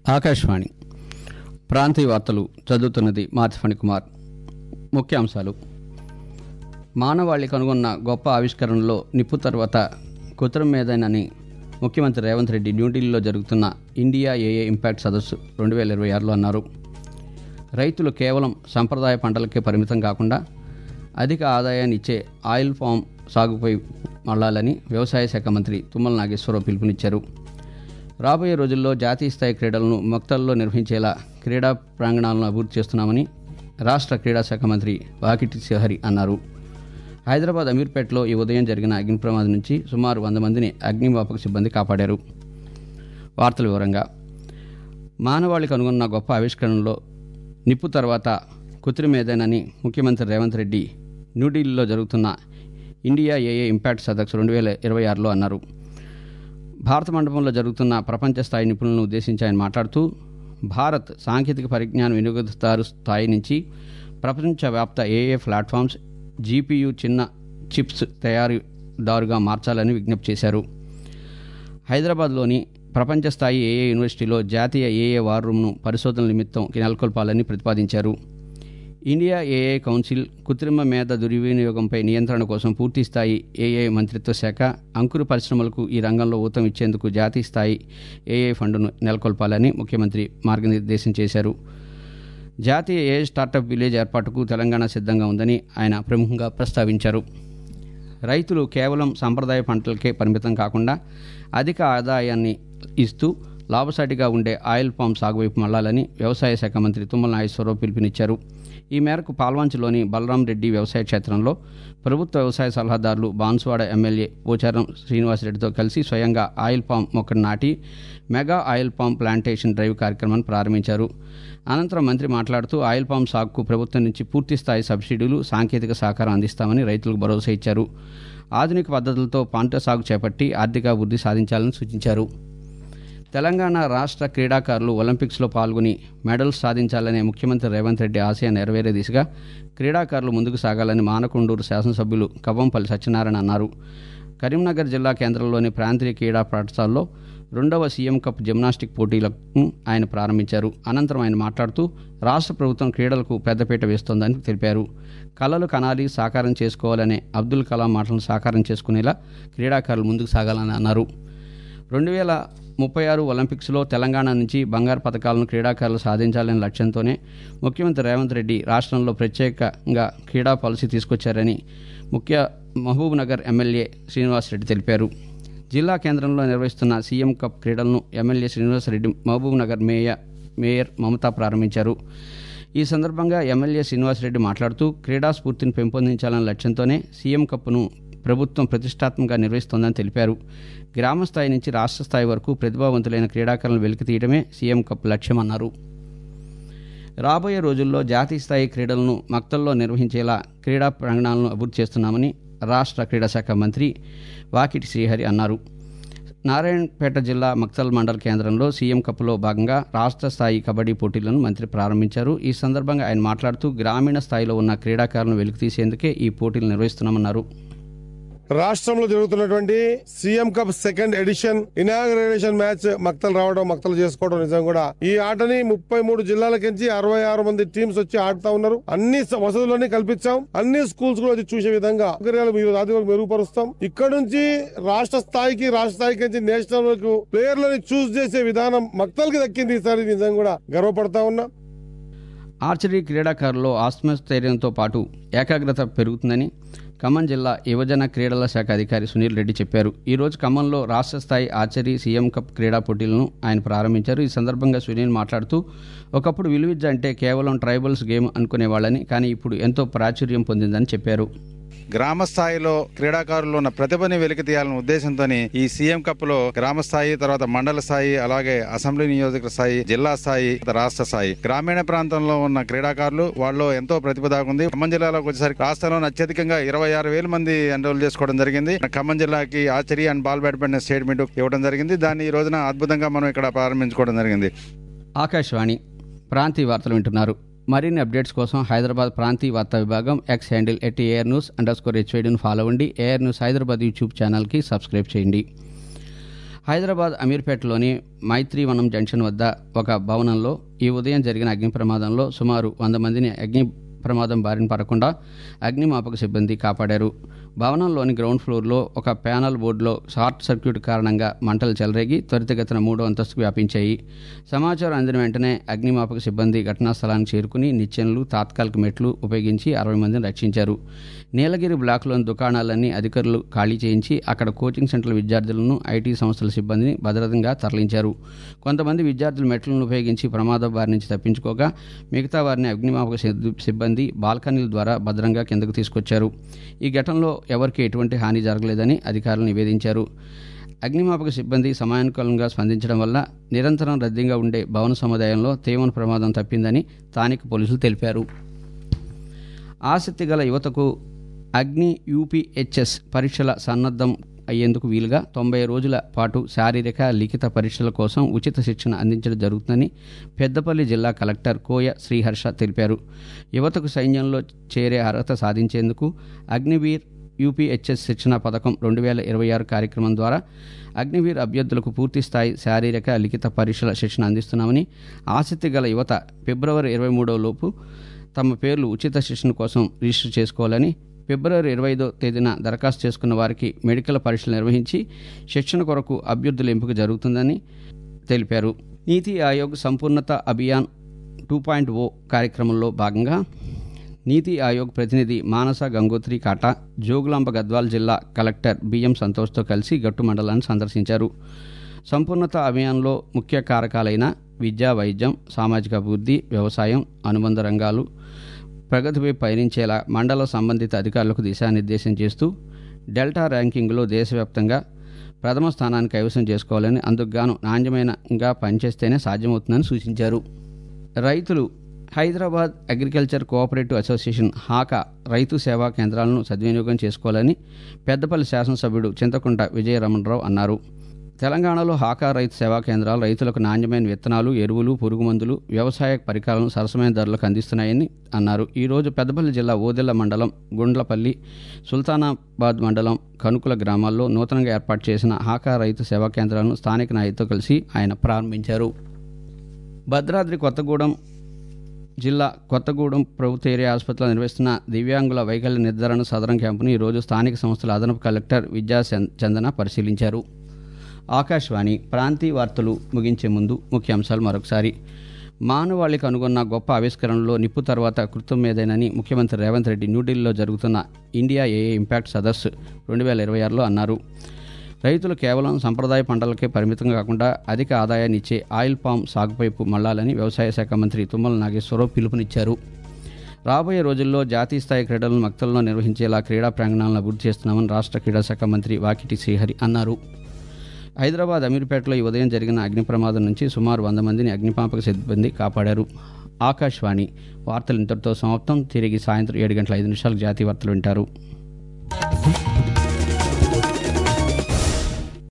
ఆకాశవాణి ప్రాంతీయ వార్తలు చదువుతున్నది మార్తిఫణి కుమార్ ముఖ్యాంశాలు మానవాళి కనుగొన్న గొప్ప ఆవిష్కరణలో నిప్పు తర్వాత కుతరం మీదనని ముఖ్యమంత్రి రేవంత్ రెడ్డి న్యూఢిల్లీలో జరుగుతున్న ఇండియా ఏఏ ఇంపాక్ట్ సదస్సు రెండు వేల ఇరవై ఆరులో అన్నారు రైతులు కేవలం సంప్రదాయ పంటలకే పరిమితం కాకుండా అధిక ఆదాయాన్ని ఇచ్చే ఆయిల్ ఫామ్ సాగుపై మళ్లాలని వ్యవసాయ శాఖ మంత్రి తుమ్మల నాగేశ్వరరావు పిలుపునిచ్చారు రాబోయే రోజుల్లో జాతీయ స్థాయి క్రీడలను మొక్తల్లో నిర్వహించేలా క్రీడా ప్రాంగణాలను అభివృద్ధి చేస్తున్నామని రాష్ట్ర క్రీడా శాఖ మంత్రి వాకిటి శ్రీహరి అన్నారు హైదరాబాద్ అమీర్పేటలో ఈ ఉదయం జరిగిన అగ్ని ప్రమాదం నుంచి సుమారు వంద మందిని అగ్నిమాపక సిబ్బంది కాపాడారు వార్తల వివరంగా మానవాళి కనుగొన్న గొప్ప ఆవిష్కరణలో నిప్పు తర్వాత కృత్రిమేదేనని ముఖ్యమంత్రి రేవంత్ రెడ్డి న్యూఢిల్లీలో జరుగుతున్న ఇండియా ఏఏ ఇంపాక్ట్ సదస్సు రెండు వేల ఇరవై ఆరులో అన్నారు భారత మండపంలో జరుగుతున్న ప్రపంచ స్థాయి నిపుణులను ఉద్దేశించి ఆయన మాట్లాడుతూ భారత్ సాంకేతిక పరిజ్ఞాన వినియోగదారు స్థాయి నుంచి ప్రపంచవ్యాప్త ఏఏ ప్లాట్ఫామ్స్ జీపీయూ చిన్న చిప్స్ తయారీదారుగా మార్చాలని విజ్ఞప్తి చేశారు హైదరాబాద్లోని ప్రపంచ స్థాయి ఏఏ యూనివర్సిటీలో జాతీయ ఏఏ వార్ రూమ్ను పరిశోధనల నిమిత్తం నెలకొల్పాలని ప్రతిపాదించారు ఇండియా ఏఏ కౌన్సిల్ కృత్రిమ మేధ దుర్వినియోగంపై నియంత్రణ కోసం పూర్తి స్థాయి ఏఏ మంత్రిత్వ శాఖ అంకుర పరిశ్రమలకు ఈ రంగంలో ఊతం ఇచ్చేందుకు జాతీయ స్థాయి ఏఏ ఫండ్ను నెలకొల్పాలని ముఖ్యమంత్రి మార్గనిర్దేశం చేశారు జాతీయ ఏఏ స్టార్టప్ విలేజ్ ఏర్పాటుకు తెలంగాణ సిద్ధంగా ఉందని ఆయన ప్రముఖంగా ప్రస్తావించారు రైతులు కేవలం సంప్రదాయ పంటలకే పరిమితం కాకుండా అధిక ఆదాయాన్ని ఇస్తూ లాభసాటిగా ఉండే ఆయిల్ పామ్ సాగు వైపు మళ్లాలని వ్యవసాయ శాఖ మంత్రి తుమ్మల నాగేశ్వరరావు పిలుపునిచ్చారు ఈ మేరకు పాల్వాంచిలోని బలరాం రెడ్డి వ్యవసాయ క్షేత్రంలో ప్రభుత్వ వ్యవసాయ సలహాదారులు బాన్సువాడ ఎమ్మెల్యే పోచారం శ్రీనివాసరెడ్డితో కలిసి స్వయంగా ఆయిల్ పామ్ మొక్కను నాటి mega oil palm plantation drive కార్యక్రమాన్ని ప్రారంభించారు అనంతరం మంత్రి మాట్లాడుతూ ఆయిల్ పామ్ సాగుకు ప్రభుత్వం నుంచి పూర్తి స్థాయి సబ్సిడీలు సాంకేతిక సహకారం అందిస్తామని రైతులకు భరోసా ఇచ్చారు ఆధునిక పద్ధతులతో పంట సాగు చేపట్టి ఆర్థికాభివృద్ధి సాధించాలని సూచించారు తెలంగాణ రాష్ట్ర క్రీడాకారులు ఒలింపిక్స్లో పాల్గొని మెడల్స్ సాధించాలనే ముఖ్యమంత్రి రేవంత్ రెడ్డి ఆశయం నెరవేరే దిశగా క్రీడాకారులు ముందుకు సాగాలని మానకొండూరు శాసనసభ్యులు కవ్వంపల్లి సత్యనారాయణ అన్నారు కరీంనగర్ జిల్లా కేంద్రంలోని ప్రాంతీయ క్రీడా పాఠశాలలో రెండవ సీఎం కప్ జిమ్నాస్టిక్ పోటీలను ఆయన ప్రారంభించారు అనంతరం ఆయన మాట్లాడుతూ రాష్ట్ర ప్రభుత్వం క్రీడలకు పెద్దపీట వేస్తోందని తెలిపారు కళలు కనాలి సాకారం చేసుకోవాలనే అబ్దుల్ కలాం మాటలను సాకారం చేసుకునేలా క్రీడాకారులు ముందుకు సాగాలని అన్నారు రెండు వేల ముప్పై ఆరు ఒలింపిక్స్లో తెలంగాణ నుంచి బంగారు పథకాలను క్రీడాకారులు సాధించాలనే లక్ష్యంతోనే ముఖ్యమంత్రి రేవంత్ రెడ్డి రాష్ట్రంలో ప్రత్యేకంగా క్రీడా పాలసీ తీసుకొచ్చారని ముఖ్య మహబూబ్ నగర్ ఎమ్మెల్యే శ్రీనివాసరెడ్డి తెలిపారు జిల్లా కేంద్రంలో నిర్వహిస్తున్న సీఎం కప్ క్రీడలను MLA Srinivasa Reddy Mahbub Nagar mayor mayor Mamata ప్రారంభించారు ఈ సందర్భంగా ఎమ్మెల్యే శ్రీనివాసరెడ్డి మాట్లాడుతూ క్రీడా స్ఫూర్తిని పెంపొందించాలనే లక్ష్యంతోనే సీఎం కప్ను ప్రభుత్వం ప్రతిష్టాత్మకంగా నిర్వహిస్తోందని తెలిపారు గ్రామ స్థాయి నుంచి రాష్ట్ర స్థాయి వరకు ప్రతిభావంతులైన క్రీడాకారులను వెలికి తీయడమే సీఎం కప్ లక్ష్యమన్నారు రాబోయే రోజుల్లో జాతీయ స్థాయి క్రీడలను మక్తల్లో నిర్వహించేలా క్రీడా ప్రాంగణాలను అభివృద్ధి చేస్తున్నామని రాష్ట్ర క్రీడా శాఖ మంత్రి వాకిటి శ్రీహరి అన్నారు నారాయణపేట జిల్లా మక్తల్ మండల్ కేంద్రంలో సీఎం కప్లో భాగంగా రాష్ట్ర స్థాయి కబడ్డీ పోటీలను మంత్రి ప్రారంభించారు ఈ సందర్భంగా ఆయన మాట్లాడుతూ గ్రామీణ స్థాయిలో ఉన్న క్రీడాకారులను వెలికితీసేందుకే ఈ పోటీలు నిర్వహిస్తున్నామన్నారు రాష్ట్రంలో జరుగుతున్నటువంటి CM cup second edition inauguration match మక్తలు రావడం మక్తలు చేసుకోవడం నిజం కూడా ఈ ఆటని ముప్పై మూడు జిల్లాలకించి అరవై ఆరు మంది టీమ్స్ వచ్చి ఆడుతా ఉన్నారు అన్ని స- వసతులన్నీ కల్పించాం అన్ని స్కూల్స్ కూడా వచ్చి చూసే విధంగా సౌకర్యాలు మీరు ఆదివారం మెరుగుపరుస్తాం ఇక్కడ నుంచి రాష్ట్ర స్థాయికి రాష్ట్ర స్థాయికి నుంచి నేషనల్ వరకు ప్లేయర్లని చూస్ చేసే విధానం మక్తల్కి దక్కింది ఈసారి నిజం కూడా గర్వపడతా ఉన్నా ఆర్చరీ క్రీడాకారుల్లో ఆత్మస్థైర్యంతో పాటు ఏకాగ్రత పెరుగుతుందని ఖమ్మం జిల్లా యువజన క్రీడల శాఖ అధికారి సునీల్ రెడ్డి చెప్పారు ఈ రోజు ఖమ్మంలో రాష్ట్ర స్థాయి ఆర్చరీ సీఎం కప్ క్రీడా పోటీలను ఆయన ప్రారంభించారు ఈ సందర్భంగా సునీల్ మాట్లాడుతూ ఒకప్పుడు విలువిద్య అంటే కేవలం ట్రైబల్స్ గేమ్ అనుకునేవాళ్ళని కానీ ఇప్పుడు ఎంతో ప్రాచుర్యం పొందిందని చెప్పారు గ్రామ స్థాయిలో క్రీడాకారులు ఉన్న ప్రతిభని వెలికి తీయాలనే ఉద్దేశంతో ఈ సీఎం కప్ లో గ్రామ స్థాయి తర్వాత మండల స్థాయి అలాగే అసెంబ్లీ నియోజక స్థాయి జిల్లా స్థాయి రాష్ట్ర స్థాయి గ్రామీణ ప్రాంతంలో ఉన్న క్రీడాకారులు వాళ్ళు ఎంతో ప్రతిభ దాగుంది ఖమ్మం జిల్లాలోకి వచ్చేసరికి రాష్ట్రంలో అత్యధికంగా ఇరవై ఆరు వేల మంది ఎన్రోల్ చేసుకోవడం జరిగింది ఖమ్మం జిల్లాకి archery and ball badminton statement ఇవ్వడం జరిగింది దాన్ని ఈ రోజున అద్భుతంగా మనం ఇక్కడ ప్రారంభించుకోవడం జరిగింది ఆకాశవాణి ప్రాంతీయ వార్తలు వింటున్నారు మరిన్ని అప్డేట్స్ కోసం హైదరాబాద్ ప్రాంతీయ వార్తా విభాగం X handle at air news under score హెచ్వైడీని ఫాలో అవ్వండి ఏఆర్ న్యూస్ హైదరాబాద్ యూట్యూబ్ ఛానల్కి సబ్స్క్రైబ్ చేయండి హైదరాబాద్ అమీర్పేటలోని మైత్రీవనం జంక్షన్ వద్ద ఒక భవనంలో ఈ ఉదయం జరిగిన అగ్ని ప్రమాదంలో సుమారు వంద మందిని అగ్ని ప్రమాదం బారిన పడకుండా అగ్నిమాపక సిబ్బంది కాపాడారు భవనంలోని గ్రౌండ్ ఫ్లోర్లో ఒక ప్యానల్ బోర్డులో షార్ట్ సర్క్యూట్ కారణంగా మంటలు చెలరేగి త్వరితగతిన మూడో అంతస్తుకు వ్యాపించాయి సమాచారం అందిన వెంటనే అగ్నిమాపక సిబ్బంది ఘటనా స్థలానికి చేరుకుని నిచ్చెనలు తాత్కాలిక మెట్లు ఉపయోగించి అరవై మందిని రక్షించారు నీలగిరి బ్లాక్లోని దుకాణాలన్నీ అధికారులు ఖాళీ చేయించి అక్కడ కోచింగ్ సెంటర్ల విద్యార్థులను ఐటీ సంస్థల సిబ్బందిని భద్రతంగా తరలించారు కొంతమంది విద్యార్థులు మెట్లను ఉపయోగించి ప్రమాద బారి నుంచి తప్పించుకోగా మిగతా వారిని అగ్నిమాపక సిబ్- సిబ్బంది బాల్కనీల ద్వారా భద్రంగా కిందకు తీసుకొచ్చారు ఈ ఘటనలో ఎవరికీ ఎటువంటి హాని జరగలేదని అధికారులు నివేదించారు అగ్నిమాపక సిబ్బంది సమయానుకూలంగా స్పందించడం వల్ల నిరంతరం రద్దీగా ఉండే భవన సముదాయంలో తీవ్ర ప్రమాదం తప్పిందని స్థానిక పోలీసులు తెలిపారు ఆసక్తి గల యువతకు అగ్ని యూపీహెచ్ఎస్ పరీక్షల సన్నద్ధం అయ్యేందుకు వీలుగా తొంభై రోజుల పాటు శారీరక లిఖిత పరీక్షల కోసం ఉచిత శిక్షణ అందించడం జరుగుతుందని పెద్దపల్లి జిల్లా కలెక్టర్ కోయ శ్రీహర్ష తెలిపారు యువతకు సైన్యంలో చేరే అర్హత సాధించేందుకు అగ్నివీర్ యూపీహెచ్ఎస్ శిక్షణ పథకం రెండు వేల ఇరవై ఆరు కార్యక్రమం ద్వారా అగ్నివీర్ అభ్యర్థులకు పూర్తి స్థాయి శారీరక లిఖిత పరీక్షల శిక్షణ అందిస్తున్నామని ఆసక్తి గల యువత ఫిబ్రవరి ఇరవై మూడో లోపు తమ పేర్లు ఉచిత శిక్షణ కోసం రిజిస్టర్ చేసుకోవాలని ఫిబ్రవరి ఇరవై ఐదో తేదీన దరఖాస్తు చేసుకున్న వారికి మెడికల్ పరీక్షలు నిర్వహించి శిక్షణ కొరకు అభ్యర్థుల ఎంపిక జరుగుతుందని తెలిపారు నీతి ఆయోగ్ సంపూర్ణత అభియాన్ టూ పాయింట్ ఓ కార్యక్రమంలో భాగంగా నీతి ఆయోగ్ ప్రతినిధి మానస గంగోత్రి కాటా జోగులాంబ గద్వాల్ జిల్లా కలెక్టర్ బిఎం సంతోష్తో కలిసి గట్టు మండలాన్ని సందర్శించారు సంపూర్ణత అభియాన్లో ముఖ్య కారకాలైన విద్య వైద్యం సామాజిక అభివృద్ధి వ్యవసాయం అనుబంధ రంగాలు ప్రగతిపై పయనించేలా మండల సంబంధిత అధికారులకు దిశానిర్దేశం చేస్తూ డెల్టా ర్యాంకింగ్లో దేశవ్యాప్తంగా ప్రథమ స్థానాన్ని కైవసం చేసుకోవాలని అందుకు గాను నాణ్యమైనగా పనిచేస్తేనే సాధ్యమవుతుందని సూచించారు రైతులు Hyderabad agriculture cooperative association HACA రైతు సేవా కేంద్రాలను సద్వినియోగం చేసుకోవాలని పెద్దపల్లి శాసనసభ్యుడు చింతకుంట విజయరమణరావు అన్నారు తెలంగాణలో హాకా రైతు సేవా కేంద్రాలు రైతులకు నాణ్యమైన విత్తనాలు ఎరువులు పురుగుమందులు వ్యవసాయ పరికరాలను సరసమైన ధరలకు అందిస్తున్నాయని అన్నారు ఈ రోజు పెద్దపల్లి జిల్లా ఓదెల్ల మండలం గుండ్లపల్లి సుల్తానాబాద్ మండలం కనుకుల గ్రామాల్లో నూతనంగా ఏర్పాటు చేసిన హాకా రైతు సేవా కేంద్రాలను స్థానిక నాయకులతో కలిసి ఆయన ప్రారంభించారు భద్రాద్రి కొత్తగూడెం జిల్లా కొత్తగూడెం ప్రభుత్వ ఏరియా ఆసుపత్రిలో నిర్వహిస్తున్న దివ్యాంగుల వైకల్య నిర్ధారణ సదరం క్యాంపును ఈరోజు స్థానిక సంస్థల అదనపు కలెక్టర్ విద్యా చం- చందన పరిశీలించారు ఆకాశవాణి ప్రాంతీయ వార్తలు ముగించే ముందు ముఖ్యాంశాలు మరొకసారి మానవాళికి అనుకున్న గొప్ప ఆవిష్కరణలో నిప్పు తర్వాత కృతం మీదేనని ముఖ్యమంత్రి రేవంత్ రెడ్డి న్యూఢిల్లీలో జరుగుతున్న ఇండియా ఏఏ ఇంపాక్ట్ సదస్సు రెండు వేల ఇరవై ఆరులో అన్నారు రైతులు కేవలం సంప్రదాయ పంటలకే పరిమితం కాకుండా అధిక ఆదాయాన్ని ఇచ్చే ఆయిల్ పామ్ సాగుపైపు మళ్లాలని వ్యవసాయ శాఖ మంత్రి తుమ్మల నాగేశ్వరరావు పిలుపునిచ్చారు రాబోయే రోజుల్లో జాతీయ స్థాయి క్రీడలను మక్తల్లో నిర్వహించేలా క్రీడా ప్రాంగణాలను అభివృద్ధి చేస్తున్నామని రాష్ట్ర క్రీడా శాఖ మంత్రి వాకిటి శ్రీహరి అన్నారు హైదరాబాద్ అమీర్పేటలో ఈ ఉదయం జరిగిన అగ్ని ప్రమాదం నుంచి సుమారు వంద మందిని అగ్నిమాపక సిబ్బంది కాపాడారు ఆకాశవాణి వార్తలు ఇంతటితో సమాప్తం తిరిగి సాయంత్రం ఏడు గంటల ఐదు నిమిషాలకు జాతీయ వార్తలు వింటారు